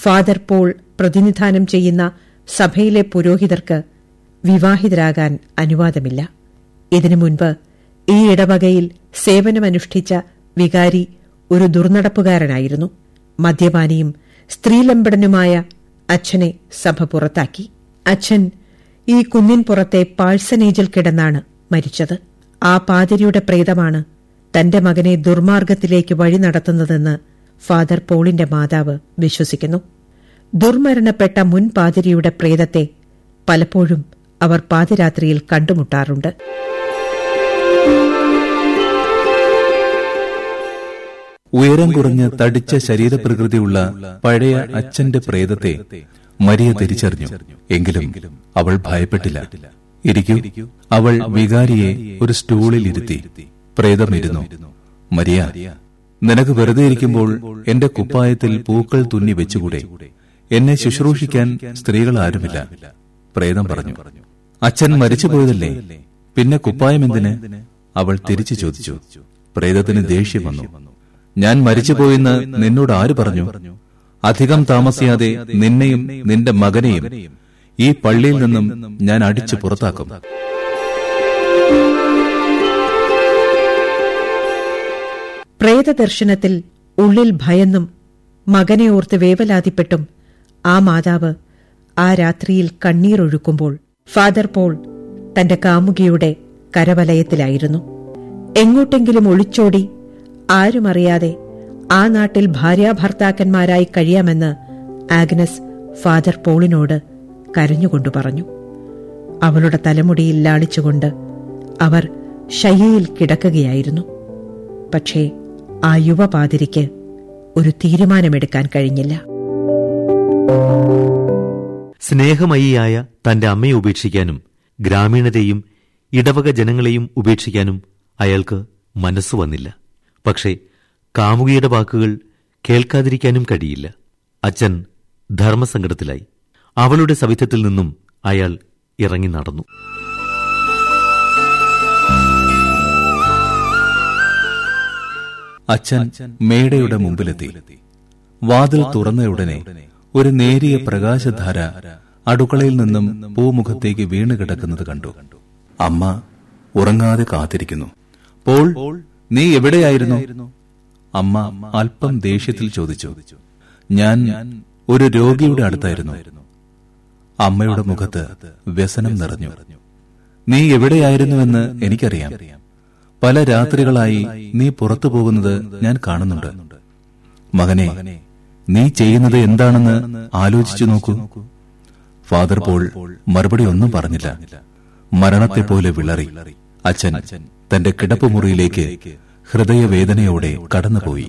father Paul പ്രതിനിധാനം ചെയ്യുന്ന സഭയിലെ പുരോഹിതർക്ക് വിവാഹിതരാകാൻ അനുവാദമില്ല ഇതിനു മുൻപ് ഈ ഇടവകയിൽ സേവനമനുഷ്ഠിച്ച വികാരി ഒരു ദുർനടപ്പുകാരനായിരുന്നു മദ്യപാനിയും സ്ത്രീലമ്പടനുമായ അച്ഛനെ സഭ പുറത്താക്കി അച്ഛൻ ഈ കുന്നിൻ പുറത്തെ പാഴ്സനേജിൽ കിടന്നാണ് മരിച്ചത് ആ പാതിരിയുടെ പ്രേതമാണ് തന്റെ മകനെ ദുർമാർഗത്തിലേക്ക് വഴി നടത്തുന്നതെന്ന് ഫാദർ പോളിന്റെ മാതാവ് വിശ്വസിക്കുന്നു ദുർമരണപ്പെട്ട മുൻ പാതിരിയുടെ പ്രേതത്തെ പലപ്പോഴും അവർ പാതിരാത്രിയിൽ കണ്ടുമുട്ടാറുണ്ട് ഉയരം കുറഞ്ഞ് തടിച്ച ശരീരപ്രകൃതിയുള്ള പഴയ അച്ഛന്റെ പ്രേതത്തെ മരിയ തിരിച്ചറിഞ്ഞു എങ്കിലും അവൾ ഭയപ്പെട്ടില്ല ഇരിക്കൂ അവൾ വികാരിയെ ഒരു സ്റ്റൂളിൽ ഇരുത്തി പ്രേതം ഇരുന്നു മരിയ നിനക്ക് വെറുതെ ഇരിക്കുമ്പോൾ എന്റെ കുപ്പായത്തിൽ പൂക്കൾ തുന്നി വെച്ചുകൂടെ എന്നെ ശുശ്രൂഷിക്കാൻ സ്ത്രീകൾ ആരുമില്ല പ്രേതം പറഞ്ഞു അച്ഛൻ മരിച്ചുപോയതല്ലേ പിന്നെ കുപ്പായം എന്തിന് അവൾ തിരിച്ചു ചോദിച്ചു പ്രേതത്തിന് ദേഷ്യം വന്നു ഞാൻ മരിച്ചുപോയെന്ന് നിന്നോട് ആര് പറഞ്ഞു അധികം താമസിയാതെ നിന്നെയും നിന്റെ മകനെയും ഈ പള്ളിയിൽ നിന്നും ഞാൻ അടിച്ചു പുറത്താക്കും പ്രേതദർശനത്തിൽ ഉള്ളിൽ ഭയന്നും മകനെ ഓർത്ത് വേവലാതിപ്പെട്ടും ആ മാതാവ് ആ രാത്രിയിൽ കണ്ണീരൊഴുക്കുമ്പോൾ ഫാദർ പോൾ തന്റെ കാമുകിയുടെ കരവലയത്തിലായിരുന്നു എങ്ങോട്ടെങ്കിലും ഒളിച്ചോടി ആരുമറിയാതെ ആ നാട്ടിൽ ഭാര്യാഭർത്താക്കന്മാരായി കഴിയാമെന്ന് ആഗ്നസ് ഫാദർ പോളിനോട് കരഞ്ഞുകൊണ്ടു പറഞ്ഞു അവളുടെ തലമുടിയിൽ ലാളിച്ചുകൊണ്ട് അവർ ശയ്യയിൽ കിടക്കുകയായിരുന്നു പക്ഷേ ആ യുവപാതിരിക്ക് ഒരു തീരുമാനമെടുക്കാൻ കഴിഞ്ഞില്ല സ്നേഹമയിയായ തന്റെ അമ്മയെ ഉപേക്ഷിക്കാനും ഗ്രാമീണരെയും ഇടവക ജനങ്ങളെയും ഉപേക്ഷിക്കാനും അയാൾക്ക് മനസ്സ് വന്നില്ല പക്ഷേ കാമുകിയുടെ വാക്കുകൾ കേൾക്കാതിരിക്കാനും കഴിയില്ല അച്ഛൻ ധർമ്മസങ്കടത്തിലായി അവളുടെ സവിധത്തിൽ നിന്നും അയാൾ ഇറങ്ങി നടന്നു അച്ഛൻ മേടയുടെ മുമ്പിലെത്തി വാതിൽ തുറന്നയുടനെ ഒരു നേരിയ പ്രകാശധാര അടുക്കളയിൽ നിന്നും പൂമുഖത്തേക്ക് വീണ് കിടക്കുന്നത് കണ്ടു അമ്മ ഉറങ്ങാതെ കാത്തിരിക്കുന്നു പോൾ നീ എവിടെയായിരുന്നു അമ്മ അല്പം ദേഷ്യത്തിൽ ചോദിച്ചു ഞാൻ ഒരു രോഗിയുടെ അടുത്തായിരുന്നു അമ്മയുടെ മുഖത്ത് വ്യസനം നിറഞ്ഞു നീ എവിടെയായിരുന്നുവെന്ന് എനിക്കറിയാം പല രാത്രികളായി നീ പുറത്തു പോകുന്നത് ഞാൻ കാണുന്നുണ്ട് മകനെ നീ ചെയ്യുന്നത് എന്താണെന്ന് ആലോചിച്ചു നോക്കൂ ഫാദർ പോൾ മറുപടി ഒന്നും പറഞ്ഞില്ല മരണത്തെ പോലെ വിളറി അച്ഛൻ തന്റെ കിടപ്പുമുറിയിലേക്ക് ഹൃദയവേദനയോടെ കടന്നുപോയി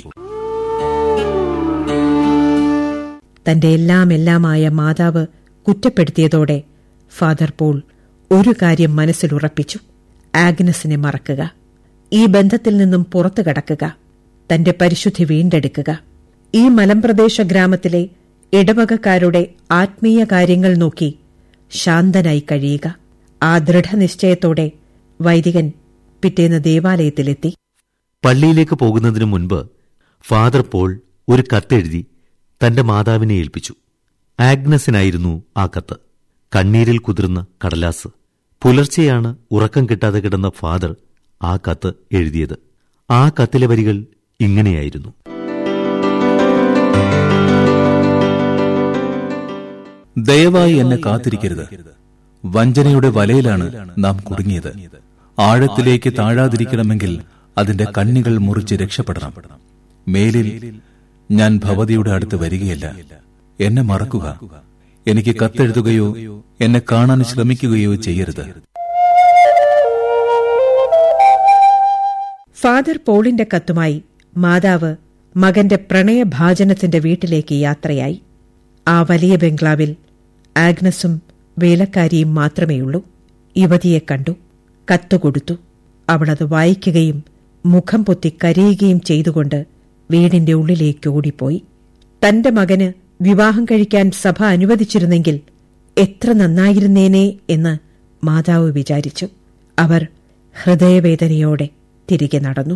തന്റെ എല്ലാം എല്ലാമായ മാതാവ് കുറ്റപ്പെടുത്തിയതോടെ ഫാദർ പോൾ ഒരു കാര്യം മനസ്സിലുറപ്പിച്ചു ആഗ്നസിനെ മറക്കുക ഈ ബന്ധത്തിൽ നിന്നും പുറത്തു കടക്കുക തന്റെ പരിശുദ്ധി വീണ്ടെടുക്കുക ഈ മലമ്പ്രദേശ ഗ്രാമത്തിലെ ഇടവകക്കാരുടെ ആത്മീയ കാര്യങ്ങൾ നോക്കി ശാന്തനായി കഴിയുക ആ ദൃഢനിശ്ചയത്തോടെ വൈദികൻ പിറ്റേന്ന് ദേവാലയത്തിലെത്തി പള്ളിയിലേക്ക് പോകുന്നതിനു മുൻപ് ഫാദർ പോൾ ഒരു കത്തെഴുതി തന്റെ മാതാവിനെ ഏൽപ്പിച്ചു ആഗ്നസിനായിരുന്നു ആ കത്ത് കണ്ണീരിൽ കുതിർന്ന കടലാസ് പുലർച്ചെയാണ് ഉറക്കം കിട്ടാതെ കിടന്ന ഫാദർ ആ കത്ത് എഴുതിയത് ആ കത്തിലെ വരികൾ ഇങ്ങനെയായിരുന്നു ദയവായി എന്നെ കാത്തിരിക്കരുത് വഞ്ചനയുടെ വലയിലാണ് നാം കുടുങ്ങിയത് ആഴത്തിലേക്ക് താഴാതിരിക്കണമെങ്കിൽ അതിന്റെ കണ്ണികൾ മുറിച്ച് രക്ഷപ്പെടണം മേലിൽ ഞാൻ ഭവതിയുടെ അടുത്ത് വരികയല്ല എന്നെ മറക്കുക എനിക്ക് കത്തെഴുതുകയോ എന്നെ കാണാൻ ശ്രമിക്കുകയോ ചെയ്യരുത് ഫാദർ പോളിന്റെ കത്തുമായി മാതാവ് മകന്റെ പ്രണയഭാജനത്തിന്റെ വീട്ടിലേക്ക് യാത്രയായി ആ വലിയ ബംഗ്ലാവിൽ ആഗ്നസും വേലക്കാരിയും മാത്രമേയുള്ളൂ യുവതിയെ കണ്ടു കത്തുകൊടുത്തു അവളത് വായിക്കുകയും മുഖം പൊത്തി കരയുകയും ചെയ്തുകൊണ്ട് വീടിന്റെ ഉള്ളിലേക്ക് ഓടിപ്പോയി തന്റെ മകന് വിവാഹം കഴിക്കാൻ സഭ അനുവദിച്ചിരുന്നെങ്കിൽ എത്ര നന്നായിരുന്നേനെ എന്ന് മാതാവ് വിചാരിച്ചു അവർ ഹൃദയവേദനയോടെ തിരികെ നടന്നു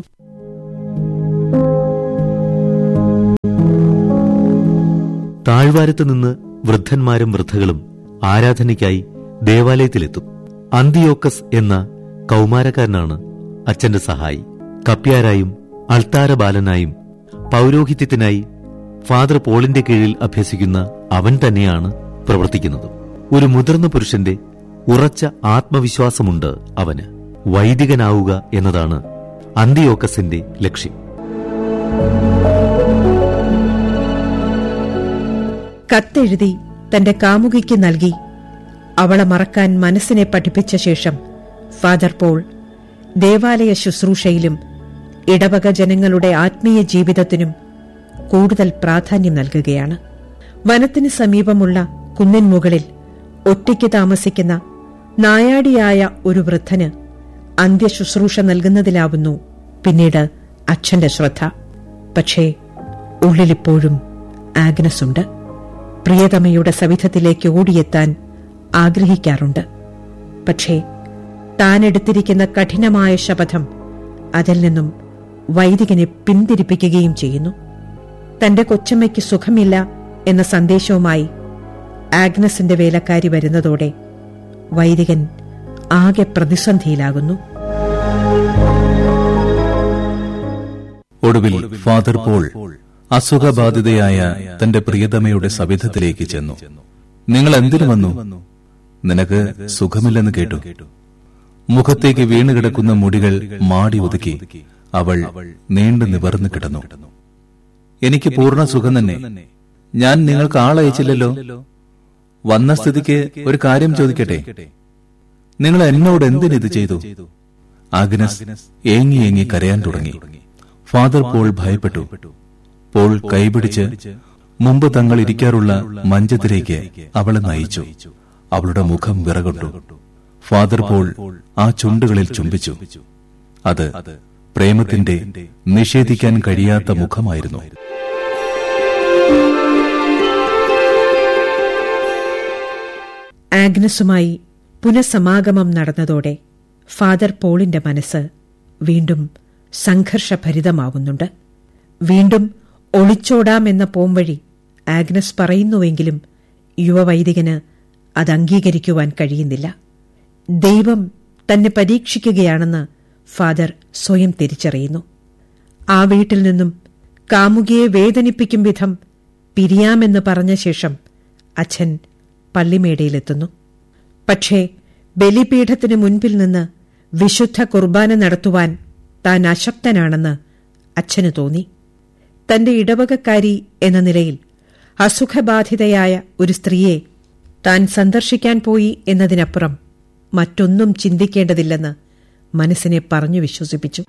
താഴ്വാരത്ത് നിന്ന് വൃദ്ധന്മാരും വൃദ്ധകളും ആരാധനയ്ക്കായി ദേവാലയത്തിലെത്തും അന്തിയോക്കസ് എന്ന കൗമാരക്കാരനാണ് അച്ഛന്റെ സഹായി കപ്യാരായും അൾത്താര ബാലനായും പൗരോഹിത്യത്തിനായി ഫാദർ പോളിന്റെ കീഴിൽ അഭ്യസിക്കുന്ന അവൻ തന്നെയാണ് പ്രവർത്തിക്കുന്നത് ഒരു മുതിർന്ന പുരുഷന്റെ ഉറച്ച ആത്മവിശ്വാസമുണ്ട് അവന് വൈദികനാവുക എന്നതാണ് അന്തിയോക്കസിന്റെ ലക്ഷ്യം കത്തെഴുതി തന്റെ കാമുകിക്ക് നൽകി അവളെ മറക്കാൻ മനസ്സിനെ പഠിപ്പിച്ച ശേഷം ഫാദർ പോൾ ദേവാലയ ശുശ്രൂഷയിലും ഇടവക ജനങ്ങളുടെ ആത്മീയ ജീവിതത്തിനും കൂടുതൽ പ്രാധാന്യം നൽകുകയാണ് വനത്തിന് സമീപമുള്ള കുന്നിൻ മുകളിൽ ഒറ്റയ്ക്ക് താമസിക്കുന്ന നായാടിയായ ഒരു വൃദ്ധന് അന്ത്യശുശ്രൂഷ നൽകുന്നതിലാവുന്നു പിന്നീട് അച്ഛന്റെ ശ്രദ്ധ പക്ഷേ ഉള്ളിലിപ്പോഴും ആഗ്നസ് ഉണ്ട് പ്രിയതമയുടെ സവിധത്തിലേക്ക് ഓടിയെത്താൻ ആഗ്രഹിക്കാറുണ്ട് പക്ഷേ താൻ എടുത്തിരിക്കുന്ന കഠിനമായ ശപഥം അതിൽ നിന്നും വൈദികനെ പിന്തിരിപ്പിക്കുകയും ചെയ്യുന്നു തന്റെ കൊച്ചമ്മയ്ക്ക് സുഖമില്ല എന്ന സന്ദേശവുമായി ആഗ്നസിന്റെ വേലക്കാരി വരുന്നതോടെ വൈദികൻ ആകെ പ്രതിസന്ധിയിലാകുന്നു ഒടുവിൽ ഫാദർ പോൾ അസുഖബാധിതയായ തന്റെ പ്രിയതമയുടെ സവിധത്തിലേക്ക് ചെന്നു നിങ്ങൾ എന്തിനു വന്നു നിനക്ക് സുഖമില്ലെന്ന് കേട്ടു മുഖത്തേക്ക് വീണുകിടക്കുന്ന മുടികൾ മാടി ഒതുക്കി അവൾ നീണ്ടു നിവർന്നു കിടന്നു എനിക്ക് പൂർണ്ണ സുഖം തന്നെ ഞാൻ നിങ്ങൾക്ക് ആളയച്ചില്ലല്ലോ വന്ന സ്ഥിതിക്ക് ഒരു കാര്യം ചോദിക്കട്ടെ നിങ്ങൾ എന്നോട് എന്തിനിത് ചെയ്തു ആഗ്നസ് ഏങ്ങി ഏങ്ങി കരയാൻ തുടങ്ങി ഫാദർ പോൾ ഭയപ്പെട്ടു പോൾ കൈപിടിച്ച് മുമ്പ് തങ്ങൾ ഇരിക്കാറുള്ള മഞ്ചത്തിലേക്ക് അവളെ നയിച്ചു അവളുടെ മുഖം വിറകൊട്ടു ഫാദർ പോൾ ആ ചുണ്ടുകളിൽ ചുംബിച്ചു അത് പ്രേമത്തിന്റെ നിഷേധിക്കാൻ കഴിയാത്ത മുഖമായിരുന്നു ആഗ്നസുമായി പുനഃസമാഗമം നടന്നതോടെ ഫാദർ പോളിന്റെ മനസ്സ് വീണ്ടും സംഘർഷഭരിതമാവുന്നുണ്ട് വീണ്ടും ഒളിച്ചോടാമെന്ന പോംവഴി ആഗ്നസ് പറയുന്നുവെങ്കിലും യുവവൈദികന് അത് അംഗീകരിക്കുവാൻ കഴിയുന്നില്ല ദൈവം തന്നെ പരീക്ഷിക്കുകയാണെന്ന് ഫാദർ സ്വയം തിരിച്ചറിയുന്നു ആ വീട്ടിൽ നിന്നും കാമുകിയെ വേദനിപ്പിക്കും വിധം പിരിയാമെന്ന് പറഞ്ഞ ശേഷം അച്ഛൻ പള്ളിമേടയിലെത്തുന്നു പക്ഷേ ബലിപീഠത്തിന് മുൻപിൽ നിന്ന് വിശുദ്ധ കുർബാന നടത്തുവാൻ താൻ അശക്തനാണെന്ന് അച്ഛന് തോന്നി തന്റെ ഇടവകക്കാരി എന്ന നിലയിൽ അസുഖബാധിതയായ ഒരു സ്ത്രീയെ താൻ സന്ദർശിക്കാൻ പോയി എന്നതിനപ്പുറം മറ്റൊന്നും ചിന്തിക്കേണ്ടതില്ലെന്ന് മനസ്സിനെ പറഞ്ഞു വിശ്വസിപ്പിച്ചു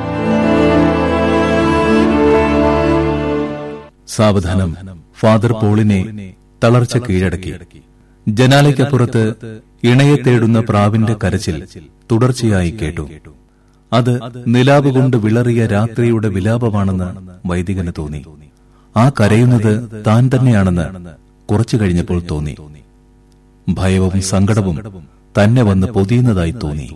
സാവധാനം ഫാദർ പോളിനെ തളർച്ച കീഴടക്കി ജനാലയ്ക്കപ്പുറത്ത് ഇണയെ തേടുന്ന പ്രാവിന്റെ കരച്ചിൽ തുടർച്ചയായി കേട്ടു അത് നിലാവ് കൊണ്ട് വിളറിയ രാത്രിയുടെ വിലാപമാണെന്ന് വൈദികന് തോന്നി ആ കരയുന്നത് താൻ തന്നെയാണെന്ന് കുറച്ചു കഴിഞ്ഞപ്പോൾ തോന്നി ഭയവും സങ്കടവും തന്നെ വന്ന് പൊതിയുന്നതായി തോന്നി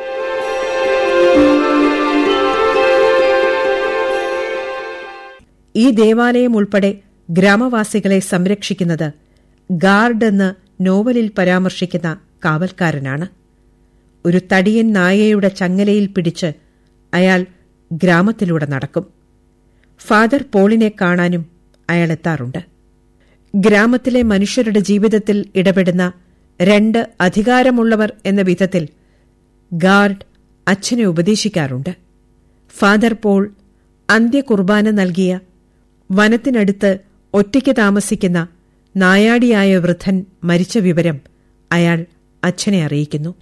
ഈ ദേവാലയം ഉൾപ്പെടെ ഗ്രാമവാസികളെ സംരക്ഷിക്കുന്നത് ഗാർഡ് എന്ന് നോവലിൽ പരാമർശിക്കുന്ന കാവൽക്കാരനാണ് ഒരു തടിയൻ നായയുടെ ചങ്ങലയിൽ പിടിച്ച് അയാൾ ഗ്രാമത്തിലൂടെ നടക്കും ഫാദർ പോളിനെ കാണാനും അയാൾ എത്താറുണ്ട് ഗ്രാമത്തിലെ മനുഷ്യരുടെ ജീവിതത്തിൽ ഇടപെടുന്ന രണ്ട് അധികാരമുള്ളവർ എന്ന വിധത്തിൽ ഗാർഡ് അച്ഛനെ ഉപദേശിക്കാറുണ്ട് ഫാദർ പോൾ അന്ത്യകുർബാന നൽകിയ വനത്തിനടുത്ത് ഒറ്റയ്ക്ക് താമസിക്കുന്ന നായാടിയായ വൃദ്ധൻ മരിച്ച വിവരം അയാൾ അച്ഛനെ അറിയിക്കുന്നു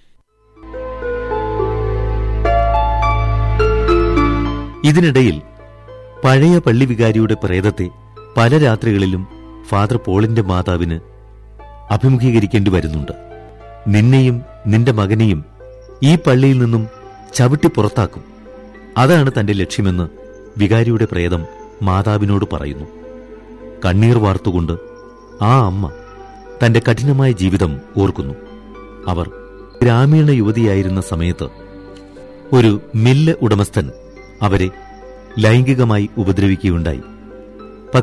ഇതിനിടയിൽ പഴയ പള്ളിവികാരിയുടെ പ്രേതത്തെ പല രാത്രികളിലും ഫാദർ പോളിന്റെ മാതാവിന് അഭിമുഖീകരിക്കേണ്ടി വരുന്നുണ്ട് നിന്നെയും നിന്റെ മകനെയും ഈ പള്ളിയിൽ നിന്നും ചവിട്ടി പുറത്താക്കും അതാണ് തന്റെ ലക്ഷ്യമെന്ന് വികാരിയുടെ പ്രേതം മാതാവിനോട് പറയുന്നു കണ്ണീർ വാർത്തുകൊണ്ട് ആ അമ്മ തന്റെ കഠിനമായ ജീവിതം ഓർക്കുന്നു അവർ ഗ്രാമീണ യുവതിയായിരുന്ന സമയത്ത് ഒരു മില്ല് ഉടമസ്ഥൻ അവരെ ലൈംഗികമായി ഉപദ്രവിക്കുകയുണ്ടായി